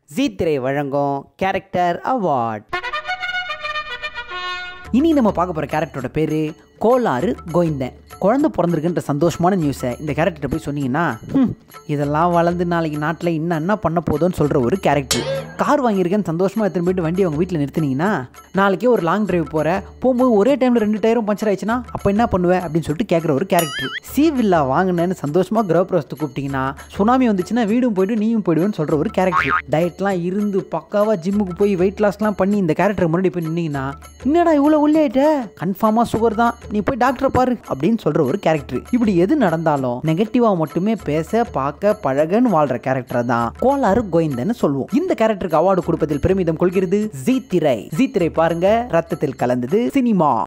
ஜீ திரை வழங்கும் character award இனி நம்ம பார்க்க போகிற கேரக்டரோட பேர் கோலாறு கோவிந்தன் குழந்தை பிறந்திருக்குன்ற சந்தோஷமான நியூஸை இந்த கேரக்டர்கிட்ட போய் சொன்னீங்கன்னா "ஹம், இதெல்லாம் வளர்ந்து நாளைக்கு நாட்டில் இன்னும் என்ன பண்ண போதும்னு சொல்கிற ஒரு கேரக்டர் கார் வாங்கியிருக்கேன்னு சந்தோஷமாக எடுத்துன்னு போயிட்டு வண்டி அவங்க வீட்டில் நிறுத்தினீங்கன்னா நாளைக்கே ஒரு லாங் டிரைவ் போகிற போகும்போது ஒரே டைமில் ரெண்டு டயரும் பஞ்சர் ஆயிடுச்சுன்னா அப்போ என்ன பண்ணுவேன் அப்படின்னு சொல்லிட்டு கேட்குற ஒரு கேரக்டர் சி வில்லா வாங்கினேன்னு சந்தோஷமாக கிரகப்பிரவசத்தை கூப்பிட்டீங்கன்னா சுனாமி வந்துச்சுன்னா வீடும் போயிட்டு நீயும் போயிடுவேன்னு சொல்கிற ஒரு கேரக்டர் டயட்லாம் இருந்து பக்காவாக ஜிம்முக்கு போய் வெயிட் லாஸ்லாம் பண்ணி இந்த கேரக்டர் முன்னாடி போய் நின்னீங்கன்னா என்னடா இவ்வளோ உள்ளே ஆயிட்ட கன்ஃபார்மாக சுகர் தான் நீ போய் டாக்டரை பாரு அப்படின்னு சொல்கிற ஒரு கேரக்டர் இப்படி எது நடந்தாலும் நெகட்டிவாக மட்டுமே பேச பார்க்க பழகன்னு வாழ்கிற கேரக்டரை தான் கோலாறு கோவிந்தன்னு சொல்லுவோம் இந்த கேரக்டருக்கு அவார்டு கொடுப்பதில் பெருமிதம் கொள்கிறது ஜீ திரை ஜீ திரை பாருங்க ரத்தத்தில் கலந்தது சினிமா